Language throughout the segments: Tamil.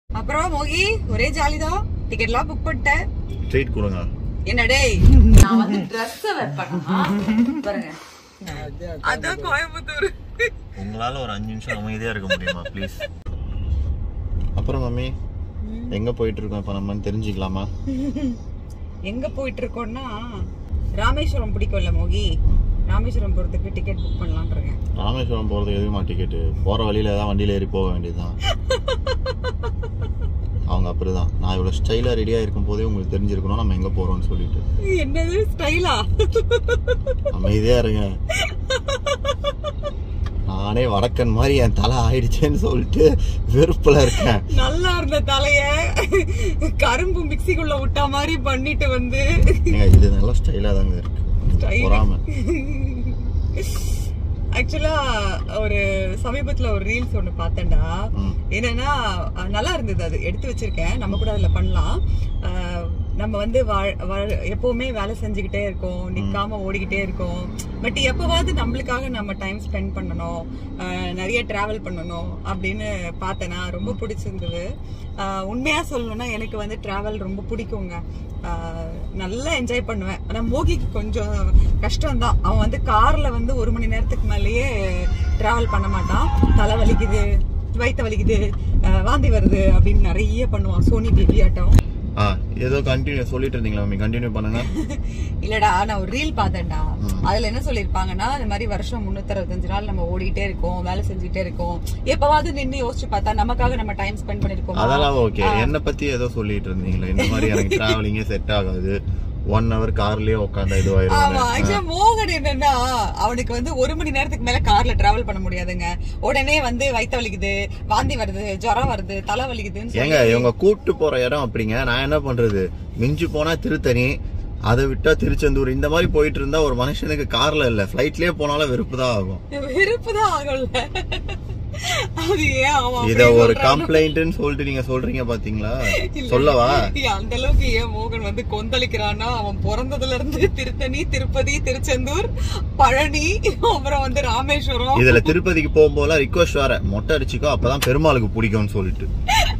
அப்புறம் மோகி ஒரே ஜாலிதான் டிக்கெட்லாம் புக் பண்ணிட்டேன் ட்ரீட் கொடுங்க என்ன டேய் நான் வந்து ட்ரெஸ் வைப்பேனா பாருங்க அதான் கோயம்புத்தூர் உங்களால ஒரு அஞ்சு நிமிஷம் அமைதியா இருக்க முடியுமா ப்ளீஸ் அப்புறம் மம்மி எங்க போயிட்டு இருக்கோம் இப்ப நம்ம தெரிஞ்சுக்கலாமா எங்க போயிட்டு இருக்கோம்னா ராமேஸ்வரம் பிடிக்கும்ல மோகி ராமேஸ்வரம் போறதுக்கு டிக்கெட் புக் பண்ணலாம்னு இருக்கேன் ராமேஸ்வரம் போறது எதுவுமா டிக்கெட்டு போற வழியில தான் வண்டியில ஏறி போக வேண்டியதுதான் அவங்க அப்படிதான் நான் இவ்வளவு ஸ்டைலா ரெடியா இருக்கும் போதே உங்களுக்கு தெரிஞ்சிருக்கணும் நம்ம எங்க போறோம்னு சொல்லிட்டு என்னது ஸ்டைலா அமைதியா இருங்க நானே வடக்கன் மாதிரி என் தலை ஆயிடுச்சேன்னு சொல்லிட்டு வெறுப்புல இருக்கேன் நல்லா இருந்த தலைய கரும்பு மிக்சிக்குள்ள விட்டா மாதிரி பண்ணிட்டு வந்து ஏங்க, இது நல்லா ஸ்டைலா தாங்க இருக்கு Style. பொறாம ஆக்சுவலா ஒரு சமீபத்துல ஒரு ரீல்ஸ் ஒண்ணு பார்த்தேன்டா ம். என்னன்னா அஹ், நல்லா இருந்தது அது எடுத்து வச்சிருக்கேன் நம்ம கூட அதுல பண்ணலாம் அஹ், நம்ம வந்து வாழ்- வாழ்- எப்பவுமே வேலை செஞ்சுக்கிட்டே இருக்கோம் நிக்காம ஓடிக்கிட்டே இருக்கோம் பட் எப்பவாவது நம்மளுக்காக நம்ம டைம் ஸ்பெண்ட் பண்ணணும் அஹ், நிறைய டிராவல் பண்ணணும் அப்படின்னு பார்த்தேனா ரொம்ப பிடிச்சிருந்தது அஹ், உண்மையா சொல்லணும்னா எனக்கு வந்து டிராவல் ரொம்ப பிடிக்குங்க அஹ், நல்லா என்ஜாய் பண்ணுவேன் ஆனா மோகிக்கு கொஞ்சம் கஷ்டம் தான் அவன் வந்து கார்ல வந்து ஒரு மணி நேரத்துக்கு மேலேயே டிராவல் பண்ண மாட்டான் தலை வலிக்குது வயிற்று வலிக்குது அஹ், வாந்தி வருது அப்படின்னு நிறைய பண்ணுவான் சோனி பேபி ஆட்டம் ஆ ஏதோ கண்டினியூ சொல்லிட்டு இருந்தீங்களா மம்மி கண்டினியூ பண்ணுங்க இல்லடா நான் ஒரு ரீல் பார்த்தேன்டா அதுல என்ன சொல்லிருப்பாங்கன்னா இந்த மாதிரி வருஷம் முன்னூத்தி அறுபத்தஞ்சு நாள் நம்ம ஓடிட்டே இருக்கோம் வேலை செஞ்சுட்டே இருக்கோம் எப்பவாவது நின்னு யோசிச்சு பார்த்தா நமக்காக நம்ம டைம் ஸ்பெண்ட் பண்ணிருக்கோம் அதெல்லாம் ஓகே என்ன பத்தி ஏதோ சொல்லிட்டு இருந்தீங்களா இந்த மாதிரி எனக்கு டிராவலிங்கே செட் ஆகாது ஒன் ஹவர் கார்லயே உட்காந்தா ஆமா இதுவாயிருவாங்க ஆக்சுவலா மோகன் என்னன்னா அவனுக்கு வந்து ஒரு மணி நேரத்துக்கு மேல கார்ல டிராவல் பண்ண முடியாதுங்க உடனே வந்து வயித்த வலிக்குது வாந்தி வருது ஜுரம் வருது தலை வலிக்குதுன்னு சொல்லி ஏங்க இவங்க கூட்டு போற இடம் அப்படிங்க நான் என்ன பண்றது மிஞ்சி போனா திருத்தணி அதை விட்டா திருச்செந்தூர் இந்த மாதிரி போயிட்டு இருந்தா ஒரு மனுஷனுக்கு கார்ல இல்ல ஃபிளைட்லயே போனாலும் வெறுப்பு தான் ஆகும் வெறுப்பு தான் ஆகும்ல அது ஏன் அவன் இத அப்படி ஒரு சொல்றான்னு கம்ப்ளைண்ட்னு சொல்லிட்டு நீங்க சொல்றீங்க பாத்தீங்களா சொல்லவா இல்ல, அந்த அளவுக்கு ஏன் மோகன் வந்து கொந்தளிக்கிறான்னா அவன் பிறந்ததுல இருந்து திருத்தணி திருப்பதி திருச்செந்தூர் பழனி அப்புறம் வந்து ராமேஸ்வரம் இதுல திருப்பதிக்கு போகும்போதெல்லாம் ரிக்வஸ்ட் வேற மொட்டை அடிச்சுக்கோ அப்பதான் பெருமாளுக்கு பிடிக்கும்னு சொல்லிட்டு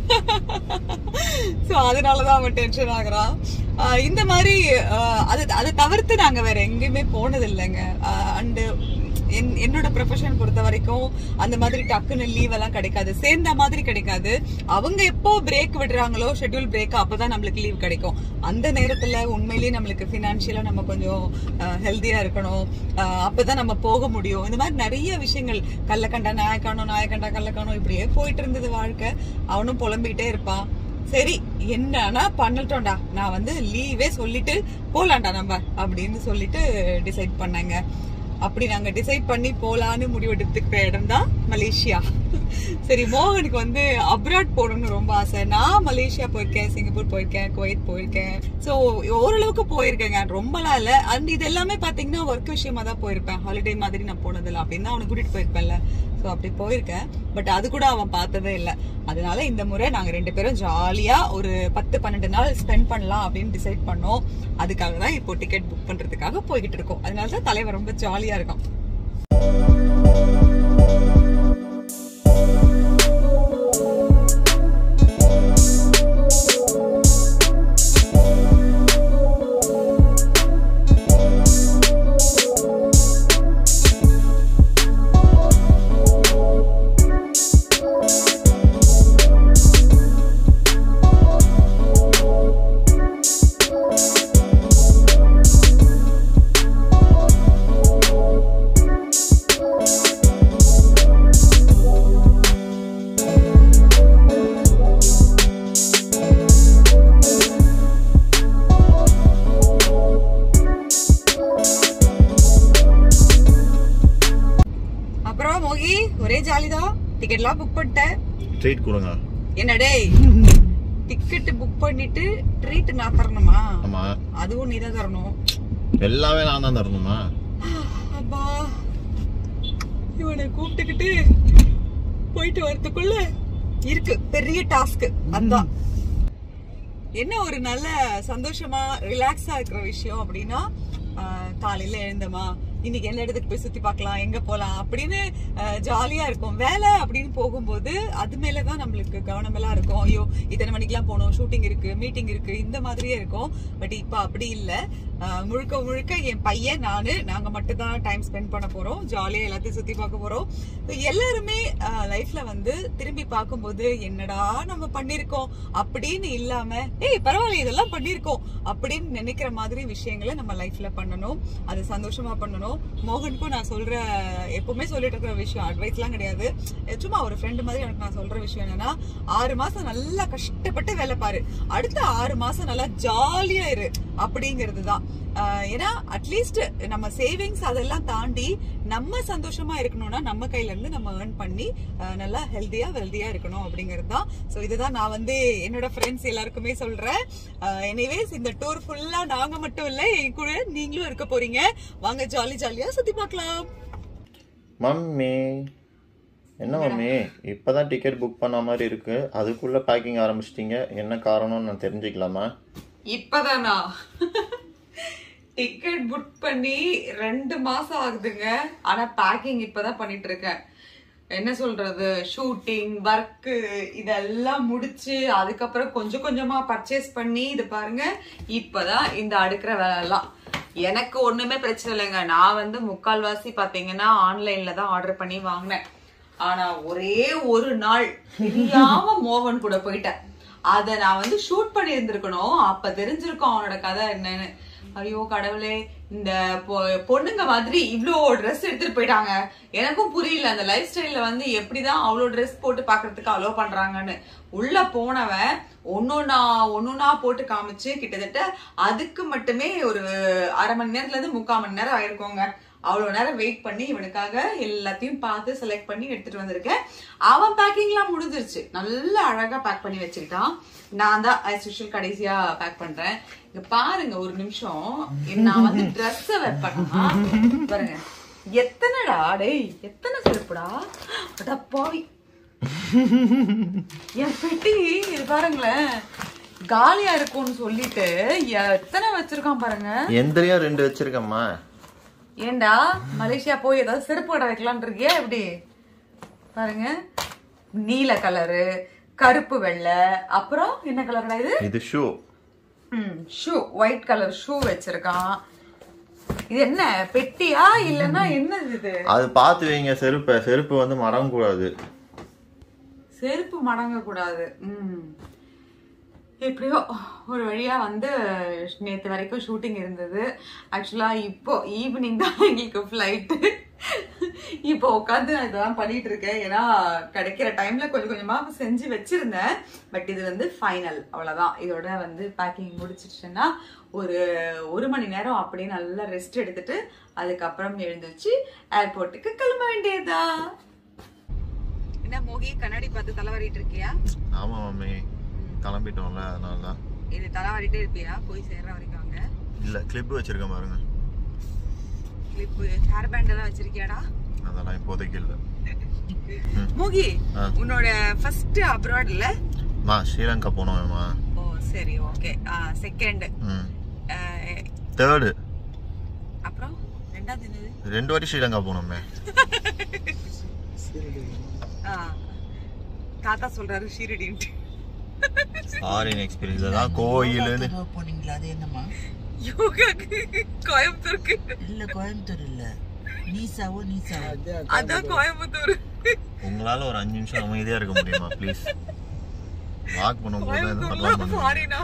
சோ அதனாலதான் அவன் டென்ஷன் ஆகுறான் ஆஹ் இந்த மாதிரி ஆஹ் அது அதை தவிர்த்து நாங்க வேற எங்கேயுமே போனது இல்லைங்க அண்டு என்னோட ப்ரொஃபஷன் பொறுத்த வரைக்கும் அந்த மாதிரி டக்குன்னு லீவ் எல்லாம் கிடைக்காது சேர்ந்த மாதிரி கிடைக்காது அவங்க எப்போ பிரேக் விடுறாங்களோ ஷெட்யூல் பிரேக் அப்பதான் நம்மளுக்கு லீவ் கிடைக்கும் அந்த நேரத்துல உண்மையிலேயே நம்மளுக்கு பினான்சியலா நம்ம கொஞ்சம் ஹெல்த்தியா இருக்கணும் ஆஹ் அப்பதான் நம்ம போக முடியும் இந்த மாதிரி நிறைய விஷயங்கள் கள்ளக்கண்டா நாயக்கானோ நாயக்கண்டா கள்ளக்கானோ இப்படியே போயிட்டு இருந்தது வாழ்க்கை அவனும் புலம்பிக்கிட்டே இருப்பான் சரி என்னன்னா பண்ணட்டோம்டா நான் வந்து லீவே சொல்லிட்டு போலாம்டா நம்ம அப்படின்னு சொல்லிட்டு டிசைட் பண்ணாங்க அப்படி நாங்க டிசைட் பண்ணி போலான்னு முடிவெடுத்துக்கிற இடம் தான் மலேசியா சரி மோகனுக்கு வந்து அப்ராட் போகணும்னு ரொம்ப ஆசை நான் மலேசியா போயிருக்கேன் சிங்கப்பூர் போயிருக்கேன் குவைத் போயிருக்கேன் சோ ஓரளவுக்கு போயிருக்கேங்க ரொம்பலாம் இல்ல அண்ட் இது எல்லாமே பாத்தீங்கன்னா ஒர்க் விஷயமா தான் போயிருப்பேன் ஹாலிடே மாதிரி நான் போனதில்ல அப்படின்னு அவனை கூட்டிட்டு போயிருப்பேன்ல சோ அப்படி போயிருக்கேன் பட் அது கூட அவன் பார்த்ததே இல்ல அதனால இந்த முறை நாங்க ரெண்டு பேரும் ஜாலியா ஒரு பத்து பன்னெண்டு நாள் ஸ்பெண்ட் பண்ணலாம் அப்படின்னு டிசைட் பண்ணோம் அதுக்காக தான் இப்போ டிக்கெட் புக் பண்றதுக்காக போய்கிட்டு இருக்கோம் அதனால தான் தலைவர் ரொம்ப ஜாலியா இருக்கும் அப்புறம் மோகி ஒரே ஜாலிதான் டிக்கெட்லாம் புக் பண்ணிட்டேன் ட்ரீட் கொடுங்க என்ன டேய் டிக்கெட் புக் பண்ணிட்டு ட்ரீட் நான் தரணுமா ஆமா அதுவும் நீ தான் தரணும் எல்லாமே நான் தான் தரணுமா அப்பா இவனை கூப்பிட்டுக்கிட்டு போயிட்டு வரதுக்குள்ள இருக்கு பெரிய டாஸ்க் அதான் என்ன ஒரு நல்ல சந்தோஷமா ரிலாக்ஸா இருக்கிற விஷயம் அப்படின்னா ஆஹ், காலையில எழுந்தமா இன்னைக்கு என்ன இடத்துக்கு போய் சுத்தி பார்க்கலாம் எங்க போலாம் அப்படின்னு ஜாலியா இருக்கும் வேலை அப்படின்னு போகும்போது அது மேலதான் நம்மளுக்கு கவனம் எல்லாம் இருக்கும் ஐயோ இத்தனை மணிக்கெல்லாம் போகணும் ஷூட்டிங் இருக்கு மீட்டிங் இருக்கு இந்த மாதிரியே இருக்கும் பட் இப்ப அப்படி இல்ல ஆஹ் முழுக்க முழுக்க என் பையன் நானு நாங்க மட்டும் தான் டைம் ஸ்பெண்ட் பண்ண போறோம் ஜாலியா எல்லாத்தையும் சுத்தி பார்க்க போறோம் So எல்லாருமே லைஃப்ல வந்து திரும்பி பார்க்கும்போது என்னடா நம்ம பண்ணிருக்கோம் அப்படின்னு இல்லாம ஏய் பரவாயில்ல இதெல்லாம் பண்ணிருக்கோம் அப்படின்னு நினைக்கிற மாதிரி விஷயங்களை நம்ம லைஃப்ல பண்ணணும் அது சந்தோஷமா பண்ணணும் மோகனுக்கும் நான் சொல்ற எப்பவுமே சொல்லிட்டு இருக்கிற விஷயம் அட்வைஸ்லாம் கிடையாது சும்மா ஒரு ஃப்ரெண்டு மாதிரி எனக்கு நான் சொல்ற விஷயம் என்னன்னா ஆறு மாசம் நல்லா கஷ்டப்பட்டு வேலை பாரு அடுத்த ஆறு மாசம் நல்லா ஜாலியா இரு அப்படிங்கிறது தான் ஏன்னா அட்லீஸ்ட் நம்ம சேவிங்ஸ் அதெல்லாம் தாண்டி நம்ம சந்தோஷமா இருக்கணும்னா நம்ம கையில இருந்து நம்ம ஏர்ன் பண்ணி அஹ், நல்லா ஹெல்தியா வெல்தியா இருக்கணும் அப்படிங்கிறது தான் ஸோ இதுதான் நான் வந்து என்னோட ஃப்ரெண்ட்ஸ் எல்லாருக்குமே சொல்றேன் எனிவேஸ் இந்த டூர் ஃபுல்லா நாங்க மட்டும் இல்ல என் கூட நீங்களும் இருக்க போறீங்க வாங்க ஜாலி ஜாலியா சுத்தி பார்க்கலாம் மம்மி என்ன மம்மி இப்பதான் டிக்கெட் புக் பண்ண மாதிரி இருக்கு அதுக்குள்ள பேக்கிங் ஆரம்பிச்சிட்டீங்க என்ன காரணம்னு நான் தெரிஞ்சுக்கலாமா இப்பதானா டிக்கெட் புக் பண்ணி ரெண்டு மாசம் ஆகுதுங்க ஆனா பேக்கிங் இப்பதான் பண்ணிட்டு இருக்கேன் என்ன சொல்றது ஷூட்டிங் ஒர்க்கு இதெல்லாம் முடிச்சு அதுக்கப்புறம் கொஞ்சம் கொஞ்சமா பர்ச்சேஸ் பண்ணி இது பாருங்க இப்பதான் இந்த அடுக்கிற வேலை எல்லாம் எனக்கு ஒண்ணுமே பிரச்சனை இல்லைங்க நான் வந்து முக்கால்வாசி பாத்தீங்கன்னா ஆன்லைன்ல தான் ஆர்டர் பண்ணி வாங்கினேன் ஆனா ஒரே ஒரு நாள் தெரியாம மோகன் கூட போயிட்டேன் அத நான் வந்து ஷூட் பண்ணி இருந்திருக்கணும் அப்ப தெரிஞ்சிருக்கும் அவனோட கதை என்னன்னு ஐயோ கடவுளே இந்த பொ- பொண்ணுங்க மாதிரி இவ்ளோ ட்ரெஸ் எடுத்துட்டு போயிட்டாங்க எனக்கும் புரியல அந்த லைஃப் ஸ்டைல்ல வந்து எப்படிதான் அவ்வளோ ட்ரெஸ் போட்டு பாக்குறதுக்கு அலோ பண்றாங்கன்னு உள்ள போனவன் ஒன்னொன்னா ஒன்னொன்னா போட்டு காமிச்சு கிட்டத்தட்ட அதுக்கு மட்டுமே ஒரு அரை மணி நேரத்துல இருந்து முக்கால் மணி நேரம் ஆயிருக்கோங்க அவ்வளவு நேரம் வெயிட் பண்ணி இவனுக்காக எல்லாத்தையும் பார்த்து செலக்ட் பண்ணி எடுத்துட்டு வந்திருக்கேன் அவன் பேக்கிங்லாம் முடிஞ்சிருச்சு நல்லா அழகா பேக் பண்ணி வச்சுக்கிட்டான் நான் தான் as usual கடைசியா பேக் பண்றேன் இங்க பாருங்க ஒரு நிமிஷம் நான் வந்து ட்ரெஸ் வைப்பேன்னா பாருங்க எத்தனைடா டேய் எத்தனை செருப்புடா அட பாவி என் பெட்டி இது பாருங்களேன் காலியா இருக்கும்னு சொல்லிட்டு எத்தனை வச்சிருக்கான் பாருங்க எந்திரியா ரெண்டு வச்சிருக்கம்மா ஏண்டா மலேசியா போய் ஏதாவது செருப்பு கடை வைக்கலான் இருக்கியா எப்படி பாருங்க நீல கலரு கருப்பு வெள்ளை அப்புறம் என்ன கலர்டா இது இது shoe shoe white colour shoe வச்சிருக்கான் இது என்ன பெட்டியா இல்லன்னா என்னது இது அது பார்த்து வைங்க செருப்பை செருப்பு வந்து மறங்க கூடாது செருப்பு மடங்க கூடாது ம் எப்படியோ ஒரு வழியா வந்து நேத்து வரைக்கும் ஷூட்டிங் இருந்தது ஆக்சுவலா இப்போ ஈவினிங் தான் எங்களுக்கு ஃப்ளைட்டு இப்போ உட்காந்து நான் இதெல்லாம் பண்ணிட்டு இருக்கேன் ஏன்னா கிடைக்கிற டைம்ல கொஞ்சம் கொஞ்சமா செஞ்சு வச்சிருந்தேன் பட் இது வந்து ஃபைனல் அவ்வளவுதான் இதோட வந்து பேக்கிங் முடிச்சிடுச்சுன்னா ஒரு ஒரு மணி நேரம் அப்படியே நல்லா ரெஸ்ட் எடுத்துட்டு அதுக்கப்புறம் எழுந்துச்சு ஏர்போர்ட்டுக்கு கிளம்ப வேண்டியதா என்ன மோகி கண்ணாடி பார்த்து தலைவரிட்டு இருக்கியா ஆமா மம்மி கிளம்பிட்டோம்ல அதனால தான் இது தலைவரிட்டே இருப்பியா போய் சேர்ற வரைக்கும் அங்க இல்ல கிளிப் வச்சிருக்கேன் பாருங்க கிளிப்பு ஹேர் பேண்ட் எல்லாம் வச்சிருக்கியாடா அதெல்லாம் இப்போதைக்கு இல்ல மோகி ஆ. உன்னோட ஃபர்ஸ்ட் அப்ராட் இல்ல மா ஸ்ரீலங்கா போனோம்மா ஓ சரி ஓகே செகண்ட் ம் தேர்டு அப்புறம் ரெண்டாவது என்னது ரெண்டு வாட்டி ஸ்ரீலங்கா போனோமே ஆ, தாத்தா சொல்றாரு ஷீரடின்ட்டு ஃபாரின் எக்ஸ்பீரியன்ஸ் அதான் கோயிலுன்னு ஏதோ போனீங்களா அது என்னம்மா யோகாக்கு கோயம்புத்தூருக்கு இல்ல கோயம்புத்தூர் இல்ல நீசாவோ நீசாவோ அதான் கோயம்புத்தூர் உங்களால ஒரு அஞ்சு நிமிஷம் அமைதியா இருக்க முடியுமா ப்ளீஸ் வாக் பண்ணும்போது தான் இந்த மாதிரிலாம் கோயம்புத்தூர்ல பண்ணுவீங்க ஃபாரினா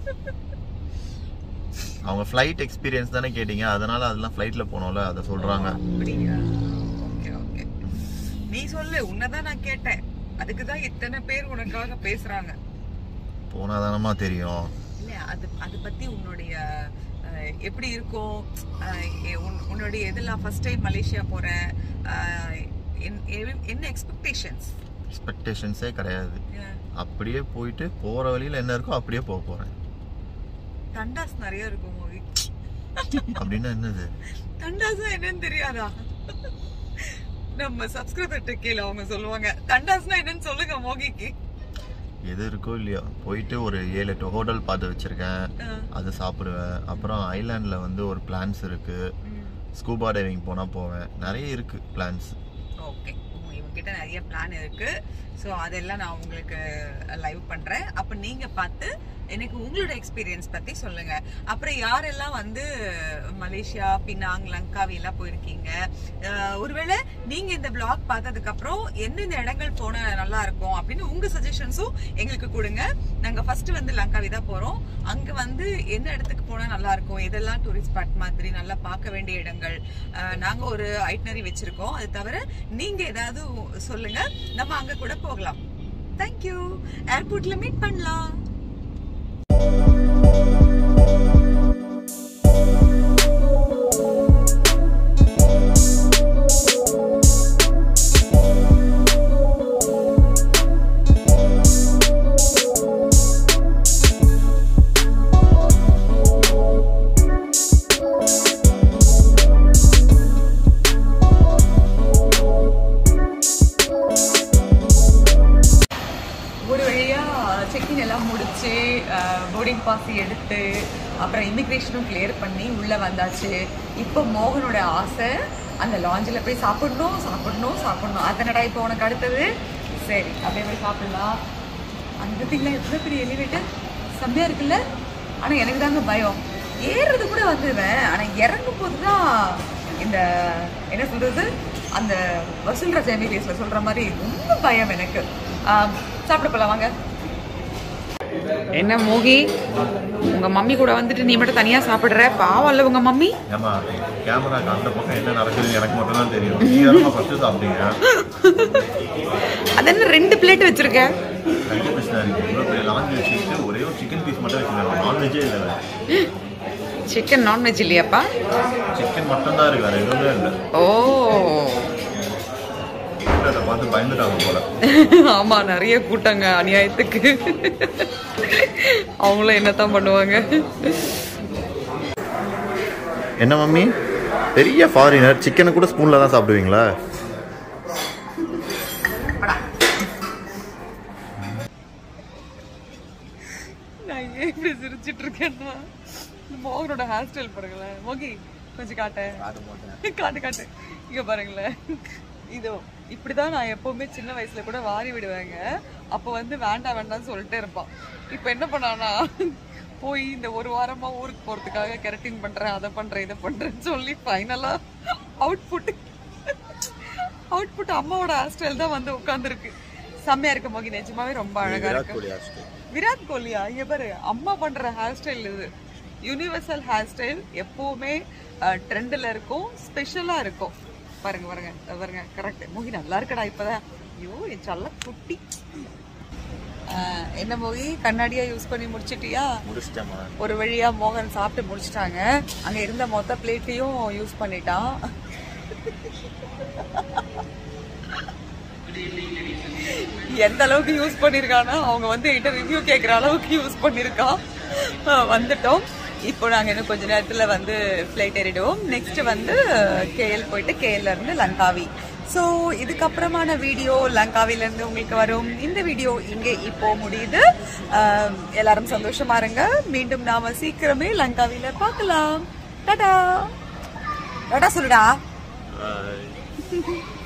அவங்க ஃப்ளைட் எக்ஸ்பீரியன்ஸ் தானே கேட்டீங்க அதனால அதெல்லாம் ஃப்ளைட்ல போனோம்ல அதை சொல்றாங்க அப்படியா ஓகே ஓகே நீ சொல்லு உன்னதான் நான் கேட்டேன் அதுக்கு தான் இத்தனை பேர் உனக்காக பேசுறாங்க போனாதானமா தெரியும் இல்ல அது அது பத்தி உன்னுடைய அஹ், எப்படி இருக்கும் அஹ், எ- உன்- உன்னுடைய இதெல்லாம் ஃபர்ஸ்ட் டைம் மலேசியா போற அஹ், என்- எ- என்ன எக்ஸ்பெக்டேஷன்ஸ் எக்ஸ்பெக்டேஷன்ஸே கிடையாது அப்படியே போயிட்டு போற வழியில என்ன இருக்கோ அப்படியே போக போறேன் தண்டாஸ் நிறைய இருக்கும் மூவி அப்படின்னா என்னது தண்டாஸ் என்னன்னு தெரியாதா நம்ம சப்ஸ்கிரைபர்கிட்ட கேளு அவங்க சொல்லுவாங்க தண்டாஸ்னா என்னன்னு சொல்லுங்க மோகிக்கு எது இருக்கோ இல்லையோ போயிட்டு ஒரு ஏழு எட்டு ஹோட்டல் பார்த்து வச்சிருக்கேன் அஹ், அதை சாப்பிடுவேன் அப்புறம் ஐலாண்ட்ல வந்து ஒரு பிளான்ஸ் இருக்கு ம், ஸ்கூபா டைவிங் போனா போவேன் நிறைய இருக்கு பிளான்ஸ் ஓகே இவங்க கிட்ட நிறைய பிளான் இருக்கு ஸோ அதெல்லாம் நான் உங்களுக்கு லைவ் பண்றேன் அப்ப நீங்க பார்த்து எனக்கு உங்களோட எக்ஸ்பீரியன்ஸ் பத்தி சொல்லுங்க அப்புறம் யாரெல்லாம் வந்து மலேசியா பினாங் லங்காவி எல்லாம் போயிருக்கீங்க அஹ் ஒருவேளை நீங்க இந்த பிளாக் பார்த்ததுக்கு அப்புறம் எந்தெந்த இடங்கள் போன நல்லா இருக்கும் அப்படின்னு உங்க சஜஷன்ஸும் எங்களுக்கு கொடுங்க நாங்க ஃபர்ஸ்ட் வந்து லங்காவி தான் போறோம் அங்க வந்து எந்த இடத்துக்கு போனா நல்லா இருக்கும் எதெல்லாம் டூரிஸ்ட் ஸ்பாட் மாதிரி நல்லா பார்க்க வேண்டிய இடங்கள் அஹ் நாங்க ஒரு ஐட்னரி வச்சிருக்கோம் அது தவிர நீங்க ஏதாவது சொல்லுங்க நம்ம அங்க கூட போகலாம் தேங்க்யூ ஏர்போர்ட்ல மீட் பண்ணலாம் ஒரு வழியா செக்கின் எல்லாம் முடிச்சு போர்டிங் பாஸ் எடுத்து அப்புறம் இமிக்ரேஷனும் கிளியர் பண்ணி உள்ள வந்தாச்சு இப்போ மோகனோட ஆசை அந்த லாஞ்சில் போய் சாப்பிடணும் சாப்பிடணும் சாப்பிடணும் அதனடா இப்போ உனக்கு அடுத்தது சரி அப்படியே போய் சாப்பிடலாம் அந்த பார்த்தீங்களா எவ்வளோ பெரிய எலிவேட்டர் செம்மையா இருக்குல்ல ஆனால் எனக்கு தாங்க பயம் ஏறுறது கூட வந்துடுவேன் ஆனால் இறங்கும் போது தான் இந்த என்ன சொல்றது அந்த வசூல் ராஜா எம்பிபிஎஸ்ல சொல்ற மாதிரி ரொம்ப பயம் எனக்கு ஆம், சாப்பிட போலாம் வாங்க என்ன மோகி உங்க மம்மி கூட வந்துட்டு நீ மட்டும் தனியா சாப்பிடுற பாவம் இல்ல உங்க மம்மி ஏமா கேமராக்கு அந்த பக்கம் என்ன நடக்குதுன்னு எனக்கு மட்டும் தான் தெரியும் நீங்க தான் ஃபர்ஸ்ட் சாப்பிட்டீங்க அது என்ன ரெண்டு பிளேட் வச்சிருக்க ரெண்டு பீஸ் தான் இருக்கு இவ்வளோ பெரிய லாஞ்ச் வச்சுட்டு ஒரே ஒரு சிக்கன் பீஸ் மட்டும் வச்சுருக்காங்க நான்வெஜ்ஜே இல்லை சிக்கன் நான்வெஜ் இல்லையாப்பா சிக்கன் மட்டும் தான் இருக்கு வேற எதுவுமே இல்லை ஓ அதை பார்த்து பயந்துட்டாங்க போல ஆமா நிறைய கூட்டாங்க அநியாயத்துக்கு அவங்களும் என்னத்தான் பண்ணுவாங்க என்ன மம்மி பெரிய ஃபாரினர் சிக்கனை கூட ஸ்பூன்ல தான் சாப்பிடுவீங்களா நான் ஏன் இப்படி சிரிச்சிட்டு இருக்கேன்னா இந்த மோகனோட ஹேர் ஸ்டைல் பாருங்களேன் மோகி கொஞ்சம் காட்டு காட்டு காட்டு இங்க பாருங்களேன் இதோ இப்படிதான் நான் எப்பவுமே சின்ன வயசுல கூட வாரி விடுவேங்க அப்போ வந்து வேண்டாம் வேண்டாம்னு சொல்லிட்டே இருப்பான் இப்போ என்ன பண்ணானா போய் இந்த ஒரு வாரமா ஊருக்கு போறதுக்காக கெரட்டின் பண்றேன் அதை பண்றேன் இதை பண்றேன்னு சொல்லி ஃபைனலா அவுட்புட் அவுட்புட் அம்மாவோட ஹேர் ஸ்டைல் தான் வந்து உட்காந்துருக்கு செம்மையா இருக்கு மோகி நிஜமாவே ரொம்ப அழகா இருக்கு விராட் கோலியா இங்க பாரு அம்மா பண்ற ஹேர் ஸ்டைல் இது யூனிவர்சல் ஹேர் ஸ்டைல் எப்பவுமே ட்ரெண்ட்ல இருக்கும் ஸ்பெஷலா இருக்கும் பாருங்க பாருங்க இதோ பாருங்க கரெக்ட் மூவி நல்லா இருக்கடா இப்பதான் ஐயோ என் சல்ல குட்டி அஹ், என்ன மூவி கண்ணாடியா யூஸ் பண்ணி முடிச்சிட்டியா முடிச்சிட்டேமா ஒரு வழியா மோகன் சாப்பிட்டு முடிச்சிட்டாங்க அங்க இருந்த மொத்த பிளேட்டையும் யூஸ் பண்ணிட்டான் எந்த அளவுக்கு யூஸ் பண்ணிருக்கானா அவங்க வந்து என்கிட்ட ரிவ்யூ கேட்குற அளவுக்கு யூஸ் பண்ணிருக்கான் அஹ் வந்துட்டோம் இப்போ நாங்க இன்னும் கொஞ்ச நேரத்துல வந்து ஃபிளைட் ஏறிடுவோம் நெக்ஸ்ட் வந்து கேஎல் போயிட்டு கேஎல்ல இருந்து லங்காவி ஸோ இதுக்கப்புறமான வீடியோ லங்காவில இருந்து உங்களுக்கு வரும் இந்த வீடியோ இங்க இப்போ முடியுது அஹ் எல்லாரும் சந்தோஷமா இருங்க மீண்டும் நாம சீக்கிரமே லங்காவில பார்க்கலாம் டாடா டாடா சொல்லுடா